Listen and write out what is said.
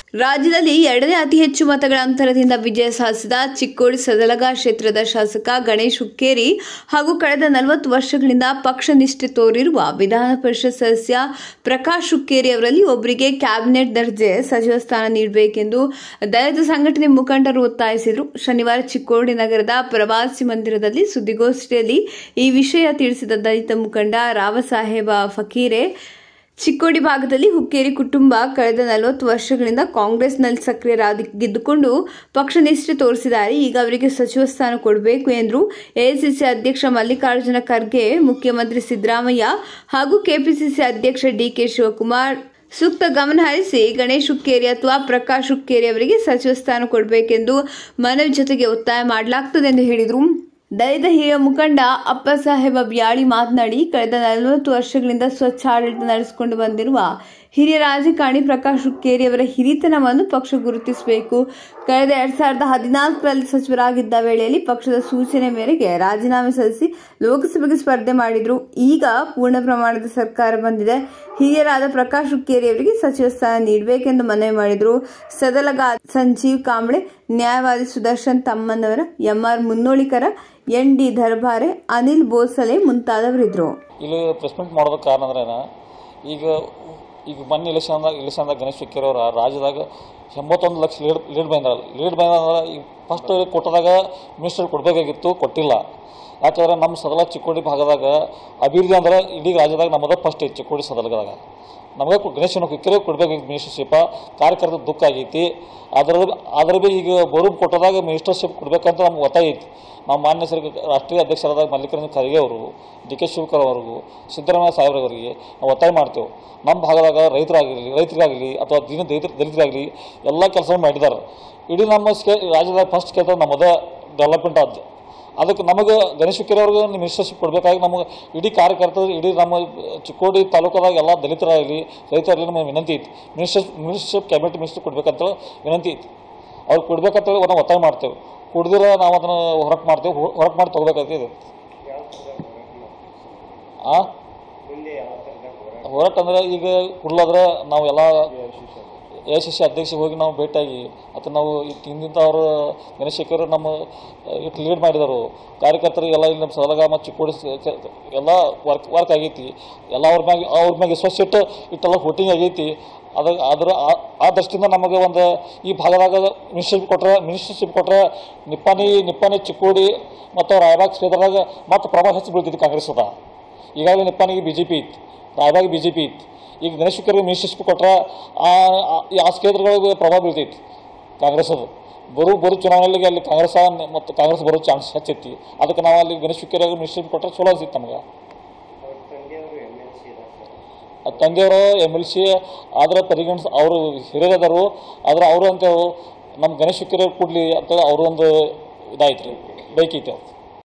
ರಾಜ್ಯದಲ್ಲಿ ಎರಡನೇ ಅತಿ ಹೆಚ್ಚು ಮತಗಳ ಅಂತರದಿಂದ ವಿಜಯ ಸಾಧಿಸಿದ ಚಿಕ್ಕೋಡಿ ಸದಲಗ ಕ್ಷೇತ್ರದ ಶಾಸಕ ಗಣೇಶ್ ಹುಕ್ಕೇರಿ ಹಾಗೂ ಕಳೆದ ನಲವತ್ತು ವರ್ಷಗಳಿಂದ ಪಕ್ಷ ನಿಷ್ಠೆ ತೋರಿರುವ ವಿಧಾನ ಪರಿಷತ್ ಸದಸ್ಯ ಪ್ರಕಾಶ್ ಹುಕ್ಕೇರಿ ಅವರಲ್ಲಿ ಒಬ್ಬರಿಗೆ ಕ್ಯಾಬಿನೆಟ್ ದರ್ಜೆ ಸಚಿವ ಸ್ಥಾನ ನೀಡಬೇಕೆಂದು ದಲಿತ ಸಂಘಟನೆ ಮುಖಂಡರು ಒತ್ತಾಯಿಸಿದರು ಶನಿವಾರ ಚಿಕ್ಕೋಡಿ ನಗರದ ಪ್ರವಾಸಿ ಮಂದಿರದಲ್ಲಿ ಸುದ್ದಿಗೋಷ್ಠಿಯಲ್ಲಿ ಈ ವಿಷಯ ತಿಳಿಸಿದ ದಲಿತ ಮುಖಂಡ ರಾವಸಾಹೇಬ ಫಕೀರೆ ಚಿಕ್ಕೋಡಿ ಭಾಗದಲ್ಲಿ ಹುಕ್ಕೇರಿ ಕುಟುಂಬ ಕಳೆದ ನಲವತ್ತು ವರ್ಷಗಳಿಂದ ಕಾಂಗ್ರೆಸ್ನಲ್ಲಿ ಸಕ್ರಿಯರಾಗಿದ್ದುಕೊಂಡು ಪಕ್ಷ ನಿಷ್ಠೆ ತೋರಿಸಿದ್ದಾರೆ ಈಗ ಅವರಿಗೆ ಸಚಿವ ಸ್ಥಾನ ಕೊಡಬೇಕು ಎಂದರು ಎಐಸಿಸಿ ಅಧ್ಯಕ್ಷ ಮಲ್ಲಿಕಾರ್ಜುನ ಖರ್ಗೆ ಮುಖ್ಯಮಂತ್ರಿ ಸಿದ್ದರಾಮಯ್ಯ ಹಾಗೂ ಕೆಪಿಸಿಸಿ ಅಧ್ಯಕ್ಷ ಡಿಕೆ ಶಿವಕುಮಾರ್ ಸೂಕ್ತ ಗಮನ ಹರಿಸಿ ಗಣೇಶ್ ಹುಕ್ಕೇರಿ ಅಥವಾ ಪ್ರಕಾಶ್ ಹುಕ್ಕೇರಿ ಅವರಿಗೆ ಸಚಿವ ಸ್ಥಾನ ಕೊಡಬೇಕೆಂದು ಮನವಿ ಜೊತೆಗೆ ಒತ್ತಾಯ ಮಾಡಲಾಗ್ತದೆ ಎಂದು ಹೇಳಿದರು ದಲಿತ ಹಿರಿಯ ಮುಖಂಡ ಅಪ್ಪಸಾಹೇಬ ಬ್ಯಾಳಿ ಮಾತನಾಡಿ ಕಳೆದ ನಲವತ್ತು ವರ್ಷಗಳಿಂದ ಸ್ವಚ್ಛ ಆಡಳಿತ ನಡೆಸಿಕೊಂಡು ಬಂದಿರುವ ಹಿರಿಯ ರಾಜಕಾರಣಿ ಪ್ರಕಾಶ್ ಹುಕ್ಕೇರಿ ಅವರ ಹಿರಿತನವನ್ನು ಪಕ್ಷ ಗುರುತಿಸಬೇಕು ಕಳೆದ ಎರಡ್ ಸಾವಿರದ ಹದಿನಾಲ್ಕರಲ್ಲಿ ಸಚಿವರಾಗಿದ್ದ ವೇಳೆಯಲ್ಲಿ ಪಕ್ಷದ ಸೂಚನೆ ಮೇರೆಗೆ ರಾಜೀನಾಮೆ ಸಲ್ಲಿಸಿ ಲೋಕಸಭೆಗೆ ಸ್ಪರ್ಧೆ ಮಾಡಿದ್ರು ಈಗ ಪೂರ್ಣ ಪ್ರಮಾಣದ ಸರ್ಕಾರ ಬಂದಿದೆ ಹಿರಿಯರಾದ ಪ್ರಕಾಶ್ ಹುಕ್ಕೇರಿ ಅವರಿಗೆ ಸಚಿವ ಸ್ಥಾನ ನೀಡಬೇಕೆಂದು ಮನವಿ ಮಾಡಿದರು ಸದಲಗ ಸಂಜೀವ್ ಕಾಂಬ್ಳೆ ನ್ಯಾಯವಾದಿ Sudarshan Tammanavar M R Munnolikar N D Darbare Anil Bhosale ಮುಂತಾದವರಿದ್ದರು ಇಲ್ಲಿ ಪ್ರೆಸ್ ಮೀಟ್ ಮಾಡೋದಕ್ಕೆ ಕಾರಣ ಅಂದ್ರೆ ಏನ, ಈಗ ಈಗ ಮೊನ್ನೆ ಇಲೆಕ್ಷನ್ದಾಗ ಇಲೆಕ್ಷನ್ದಾಗ ಗಣೇಶ್ ಹುಕ್ಕೇರಿ ಅವರ ರಾಜ್ಯದಾಗ ಎಂಬತ್ತೊಂದು ಲಕ್ಷ ಲೀಡ್ ಲೀಡ್ ಬಂದ ಲೀಡ್ ಬಂದ್ರೆ ಈಗ ಫಸ್ಟ್ ಕೊಟ್ಟದಾಗ ಮಿನಿಸ್ಟರ್ ಕೊಡಬೇಕಾಗಿತ್ತು ಕೊಟ್ಟಿಲ್ಲ ಯಾಕಂದ್ರೆ ನಮ್ಮ ಸದಲ ಚಿಕ್ಕೋಡಿ ಭಾಗದಾಗ ಅಭಿವೃದ್ಧಿ ಅಂದ್ರೆ ಇಡೀ ರಾಜ್ಯದಾಗ ನಮ್ಮದ ಫಸ್ಟ್ ಐತಿ ಚಿಕ್ಕೋಡಿ ಸದಲಗದಾಗ ನಮಗೆ ಗಣೇಶನ ಹುಕ್ಕೇರಿ ಕೊಡಬೇಕಾಗಿತ್ತು ಮಿನಿಸ್ಟರ್ಶಿಪ್ ಕಾರ್ಯಕರ್ತರ ದುಃಖ ಆಗೈತಿ ಅದ್ರ ಅದ್ರ ಬಿ ಈಗ ಬರು ಕೊಟ್ಟದಾಗ ಮಿನಿಸ್ಟರ್ಶಿಪ್ ಕೊಡ್ಬೇಕಂತ ನಮ್ಗೆ ಒತ್ತಾಯ ಐತಿ ನಾವು ಮಾನ್ಯ ಸರ್ ರಾಷ್ಟ್ರೀಯ ಅಧ್ಯಕ್ಷರಾದ ಮಲ್ಲಿಕಾರ್ಜುನ ಖರ್ಗೆ ಅವರು ಡಿ ಕೆ ಶಿವಕುಮಾರ್ ಅವ್ರಿಗೂ ಸಿದ್ದರಾಮಯ್ಯ ಸಾಹೇಬ್ರವರಿಗೆ ನಾವು ಒತ್ತಾಯ ಮಾಡ್ತೇವೆ ನಮ್ಮ ಭಾಗದಾಗ ರೈತರಾಗಿರಲಿ ರೈತರಿಗಾಗಲಿ ಅಥವಾ ದೀನ ದಲಿತ ದಲಿತರಾಗಲಿ ಎಲ್ಲ ಕೆಲಸ ಮಾಡಿದ್ದಾರೆ ಇಡೀ ನಮ್ಮ ಸ್ಕೇ ರಾಜ್ಯದಾಗ ಫಸ್ಟ್ ಕೆಲಸ ನಮ್ಮದೇ ಡೆವಲಪ್ಮೆಂಟ್ ಆದ್ದು ಅದಕ್ಕೆ ನಮಗೆ ಗಣೇಶ್ ಹುಕ್ಕೇರಿ ಅವ್ರಿಗೆ ಮಿನಿಸ್ಟರ್ಶಿಪ್ ಕೊಡಬೇಕಾಗಿ ನಮಗೆ ಇಡೀ ಕಾರ್ಯಕರ್ತರು ಇಡೀ ನಮ್ಮ ಚಿಕ್ಕೋಡಿ ತಾಲೂಕದಾಗ ಎಲ್ಲ ದಲಿತರಾಗಲಿ ರೈತರಲ್ಲಿ ನಮಗೆ ವಿನಂತಿ ಐತಿ ಮಿನಿಸ್ಟರ್ ಮಿನಿಸ್ಟರ್ಶಿಪ್ ಕ್ಯಾಬಿನೆಟ್ ಮಿನಿಸ್ಟರ್ ಕೊಡ್ಬೇಕಂತ ವಿನಂತಿ ಐತಿ ಅವ್ರು ಕೊಡ್ಬೇಕಂತೇಳಿ ನಾವು ಒತ್ತಾಯ ಮಾಡ್ತೇವೆ ಕುಡ್ದಿರ ನಾವು ಅದನ್ನು ಹೊರಟು ಮಾಡ್ತೇವೆ ಹೊರಟು ಮಾಡಿ ತೊಗೋಬೇಕಾಗ್ತದೆ ಆ ಹೋರಾಟ ಅಂದ್ರೆ ಈಗ ಕುಡ್ಲಾದ್ರೆ ನಾವೆಲ್ಲ ಎ ಐ ಸಿ ಸಿ ಅಧ್ಯಕ್ಷ ಹೋಗಿ ನಾವು ಭೇಟಿಯಾಗಿ ಅಥವಾ ನಾವು ಹಿಂದಿಂದ ಅವರು ಗಣೇಶ್ ಶೇಖರ್ ನಮ್ಮ ಇಟ್ಟು ಲೀಡ್ ಮಾಡಿದರು ಕಾರ್ಯಕರ್ತರಿಗೆಲ್ಲ ಇಲ್ಲಿ ನಮ್ಮ ಸದಲಗ ಮತ್ತು ಚಿಕ್ಕೋಡಿ ಸ- ಕ- ಎಲ್ಲ ವರ್ಕ್ ವರ್ಕ್ ಆಗೈತಿ ಎಲ್ಲ ಅವ್ರ ಮ್ಯಾಗ ಅವ್ರ ಮ್ಯಾಗ ವಿಶ್ವಾಸ ಇಟ್ಟು ಇಟ್ಟೆಲ್ಲ ವೋಟಿಂಗ್ ಆಗೈತಿ ಅದ ಅದ್ರ ಆ- ಆ ದೃಷ್ಟಿಯಿಂದ ನಮಗೆ ಒಂದು ಈ ಭಾಗದಾಗ ಮಿನಿಸ್ಟರ್ಶಿಪ್ ಕೊಟ್ಟರೆ ಮಿನಿಸ್ಟರ್ಶಿಪ್ ಕೊಟ್ಟರೆ ನಿಪ್ಪಾಣಿ ನಿಪ್ಪಾಣಿ ಚಿಕ್ಕೋಡಿ ಮತ್ತು ರಾಯಬಾಗ್ ಕ್ಷೇತ್ರದಾಗ ಮತ್ತು ಪ್ರಭಾವ ಹೆಚ್ಚು ಬೀಳ್ತೈತಿ ಕಾಂಗ್ರೆಸ್ ಅದ ಈಗಾಗಲೇ ನಿಪ್ಪಾಣಿಗೆ ಬಿ ಜೆ ಪಿ ಇತ್ತು ರಾಯಬಾಗ್ ಬಿ ಜೆ ಪಿ ಇತ್ತು ಈಗ ಗಣೇಶ್ ಹುಕ್ಕೇರಿಗೆ ಮಿನಿಸ್ಟರ್ಶಿಪ್ ಕೊಟ್ಟರೆ ಆ ಆ- ಆ ಕ್ಷೇತ್ರಗಳಿಗೆ ಪ್ರಭಾವ ಬೀಳ್ತೈತಿ ಕಾಂಗ್ರೆಸ್ ಅದು ಬರು ಬರು ಚುನಾವಣೆಯಲ್ಲಿ ಅಲ್ಲಿ ಕಾಂಗ್ರೆಸ್ ಮತ್ತು ಕಾಂಗ್ರೆಸ್ ಬರೋ ಚಾನ್ಸ್ ಹೆಚ್ಚೈತಿ ಅದಕ್ಕೆ ನಾವು ಅಲ್ಲಿ ಗಣೇಶ್ ಹುಕ್ಕೇರಿಗೆ ಮಿನಿಸ್ಟರ್ಶಿಪ್ ಕೊಟ್ಟರೆ ಚಲೋ ಅನ್ಸಿತ್ತು ನಮ್ಗೆ ಆ ತಂದೆಯವರು ಎಮ್ ಎಲ್ ಸಿ ಆದ್ರೆ ಪರಿಗಣಿಸ್ ಅವರು ಹಿರಿಯರದರು ಆದ್ರೆ ಅವರು ಅಂತ ನಮ್ಮ ಗಣೇಶ್ ಹುಕ್ಕೇರಿ ಕೊಡ್ಲಿ ಅಂತ ಅವರು ಒಂದು ಇದಾಯ್ತು ರೀ ಬೇಕೈತೆ ಅವ್ರು